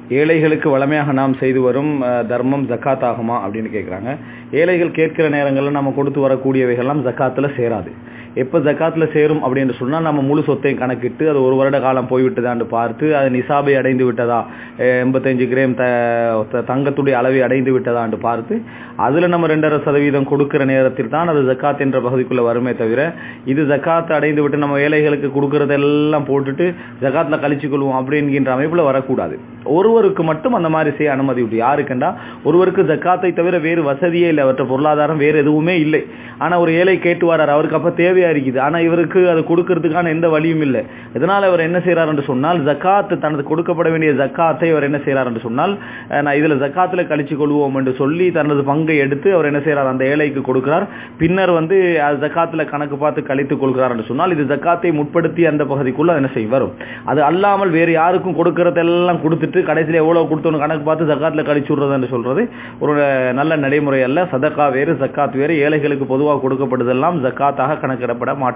ஏழைகளுக்கு வளமையாக நாம் செய்து வரும் அஹ், தர்மம் ஜக்காத் ஆகுமா அப்படின்னு கேட்குறாங்க ஏழைகள் கேட்கிற நேரங்களில் நம்ம கொடுத்து வரக்கூடியவைகள்லாம் ஜக்காத்துல சேராது எப்போ ஜக்காத்துல சேரும் அப்படின்னு சொன்னால் நம்ம முழு சொத்தையும் கணக்கிட்டு அது ஒரு வருட காலம் போய்விட்டதான்னு பார்த்து அது நிசாபை அடைந்து விட்டதா அஹ், எண்பத்தஞ்சு கிராம் த த- தங்கத்துடைய அளவை அடைந்து விட்டதான்னு பார்த்து அதில் நம்ம ரெண்டரை சதவீதம் கொடுக்கிற நேரத்தில் தான் அது ஜக்காத் என்ற பகுதிக்குள்ள வருமே தவிர இது ஜக்காத் அடைந்து விட்டு நம்ம ஏழைகளுக்கு கொடுக்கறதெல்லாம் போட்டுட்டு ஜக்காத்ல கழிச்சு கொள்வோம் அப்படிங்கிற அமைப்புல வரக்கூடாது ஒருவருக்கு மட்டும் அந்த மாதிரி செய்ய அனுமதி உண்டு யாருக்குண்டா ஒருவருக்கு ஜக்காத்தை தவிர வேறு வசதியே இல்லை அவற்றை பொருளாதாரம் வேறு எதுவுமே இல்லை ஆனா ஒரு ஏழை கேட்டு வரார் அவருக்கு அப்ப தேவையா இருக்குது ஆனா இவருக்கு அது கொடுக்கறதுக்கான எந்த வழியும் இல்லை இதனால அவர் என்ன செய்யறார் என்று சொன்னால் ஜக்காத் தனது கொடுக்கப்பட வேண்டிய ஜக்காத்தை அவர் என்ன செய்யறார் என்று சொன்னால் அஹ், நான் இதுல ஜக்காத்துல கழிச்சு கொள்வோம் என்று சொல்லி தனது பங்கை எடுத்து அவர் என்ன செய்யறார் அந்த ஏழைக்கு கொடுக்கிறார் பின்னர் வந்து அது ஜக்காத்துல கணக்கு பார்த்து கழித்துக் கொள்கிறார் என்று சொன்னால் இது ஜக்காத்தை முற்படுத்தி அந்த பகுதிக்குள்ள என்ன செய்ய வரும் அது அல்லாமல் வேறு யாருக்கும் கொடுக்கறதெல்லாம் கொடுத்துட்டு கடைசியில் எவ்வளவு கொடுத்தோன்னு கணக்கு பார்த்து ஜக்காத்துல கழிச்சு விடுறது என்று சொல்றது ஒரு நல்ல நடைமுறை அல்ல சதக்கா வேறு ஜக்காத் வேறு ஏழைகளுக்கு பொதுவாக கொடுக்கப்படுதெல்லாம் ஜக்காத்தாக கணக்கிடப்பட மாட்டாது